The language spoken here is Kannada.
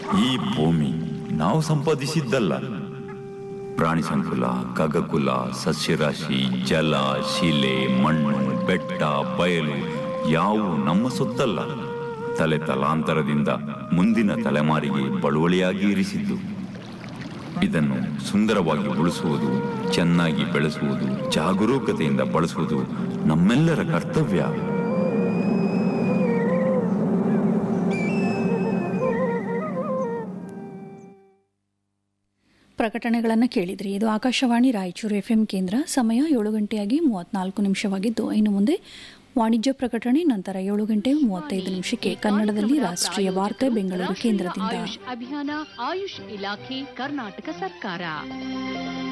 ಈ ಭೂಮಿ ನಾವು ಸಂಪಾದಿಸಿದ್ದಲ್ಲ ಪ್ರಾಣಿ ಸಂಕುಲ ಖಗಕುಲ ಸಸ್ಯರಾಶಿ ಜಲ ಶಿಲೆ ಮಣ್ಣು ಬೆಟ್ಟ ಬಯಲು ಯಾವು ನಮ್ಮ ಸೊತ್ತಲ್ಲ ತಲೆ ತಲಾಂತರದಿಂದ ಮುಂದಿನ ತಲೆಮಾರಿಗೆ ಬಳುವಳಿಯಾಗಿ ಇರಿಸಿದ್ದು ಇದನ್ನು ಸುಂದರವಾಗಿ ಉಳಿಸುವುದು ಚೆನ್ನಾಗಿ ಬೆಳೆಸುವುದು ಜಾಗರೂಕತೆಯಿಂದ ಬಳಸುವುದು ನಮ್ಮೆಲ್ಲರ ಕರ್ತವ್ಯ ಪ್ರಕಟಣೆಗಳನ್ನು ಕೇಳಿದ್ರಿ ಇದು ಆಕಾಶವಾಣಿ ರಾಯಚೂರು ಎಫ್ಎಂ ಕೇಂದ್ರ ಸಮಯ ಏಳು ಗಂಟೆಯಾಗಿ ಮೂವತ್ನಾಲ್ಕು ನಿಮಿಷವಾಗಿದ್ದು ಇನ್ನು ಮುಂದೆ ವಾಣಿಜ್ಯ ಪ್ರಕಟಣೆ ನಂತರ ಏಳು ಗಂಟೆ ಮೂವತ್ತೈದು ನಿಮಿಷಕ್ಕೆ ಕನ್ನಡದಲ್ಲಿ ರಾಷ್ಟ್ರೀಯ ವಾರ್ತೆ ಬೆಂಗಳೂರು ಕೇಂದ್ರದಿಂದ ಆಯುಷ್ ಅಭಿಯಾನ ಆಯುಷ್ ಇಲಾಖೆ ಕರ್ನಾಟಕ ಸರ್ಕಾರ